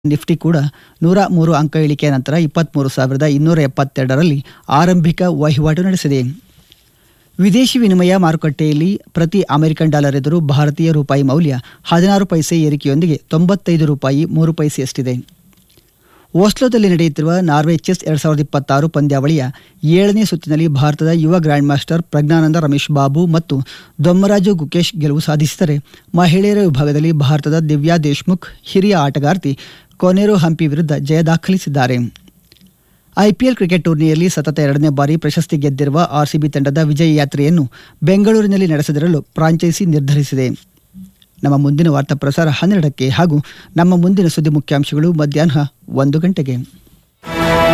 Nifty ಕೂಡ ನೂರ ಮೂರು ಅಂಕ ಇಳಿಕೆಯ ನಂತರ ಇಪ್ಪತ್ತ್ಮೂರು ಸಾವಿರದ ಇನ್ನೂರ ಎಪ್ಪತ್ತೆರಡರಲ್ಲಿ ಆರಂಭಿಕ ವಹಿವಾಟು ನಡೆಸಿದೆ ವಿದೇಶಿ ವಿನಿಮಯ ಮಾರುಕಟ್ಟೆಯಲ್ಲಿ ಪ್ರತಿ ಅಮೆರಿಕನ್ ಡಾಲರ್ ಎದುರು ಭಾರತೀಯ ರೂಪಾಯಿ ಮೌಲ್ಯ ಹದಿನಾರು ಪೈಸೆ ಏರಿಕೆಯೊಂದಿಗೆ ತೊಂಬತ್ತೈದು ರೂಪಾಯಿ ಮೂರು ಪೈಸೆಯಷ್ಟಿದೆ ಓಸ್ಲೋದಲ್ಲಿ ನಡೆಯುತ್ತಿರುವ ನಾರ್ವೆ ಚೆಸ್ ಎರಡ್ ಸಾವಿರದ ಇಪ್ಪತ್ತಾರು ಪಂದ್ಯಾವಳಿಯ ಏಳನೇ ಸುತ್ತಿನಲ್ಲಿ ಭಾರತದ ಯುವ ಗ್ರ್ಯಾಂಡ್ ಮಾಸ್ಟರ್ ಪ್ರಜ್ಞಾನಂದ ರಮೇಶ್ ಬಾಬು ಮತ್ತು ದೊಮ್ಮರಾಜು ಗುಕೇಶ್ ಗೆಲುವು ಸಾಧಿಸಿದರೆ ಮಹಿಳೆಯರ ವಿಭಾಗದಲ್ಲಿ ಭಾರತದ ದಿವ್ಯಾ ದೇಶ್ಮುಖ್ ಹಿರಿಯ ಆಟಗಾರ್ತಿ ಕೊನೆರೋ ಹಂಪಿ ವಿರುದ್ಧ ಜಯ ದಾಖಲಿಸಿದ್ದಾರೆ ಐಪಿಎಲ್ ಕ್ರಿಕೆಟ್ ಟೂರ್ನಿಯಲ್ಲಿ ಸತತ ಎರಡನೇ ಬಾರಿ ಪ್ರಶಸ್ತಿ ಗೆದ್ದಿರುವ ಆರ್ಸಿಬಿ ತಂಡದ ವಿಜಯ ಯಾತ್ರೆಯನ್ನು ಬೆಂಗಳೂರಿನಲ್ಲಿ ನಡೆಸದಿರಲು ಫ್ರಾಂಚೈಸಿ ನಿರ್ಧರಿಸಿದೆ ನಮ್ಮ ಮುಂದಿನ ವಾರ್ತಾ ಪ್ರಸಾರ ಹನ್ನೆರಡಕ್ಕೆ ಹಾಗೂ ನಮ್ಮ ಮುಂದಿನ ಸುದ್ದಿ ಮುಖ್ಯಾಂಶಗಳು ಮಧ್ಯಾಹ್ನ ಒಂದು ಗಂಟೆಗೆ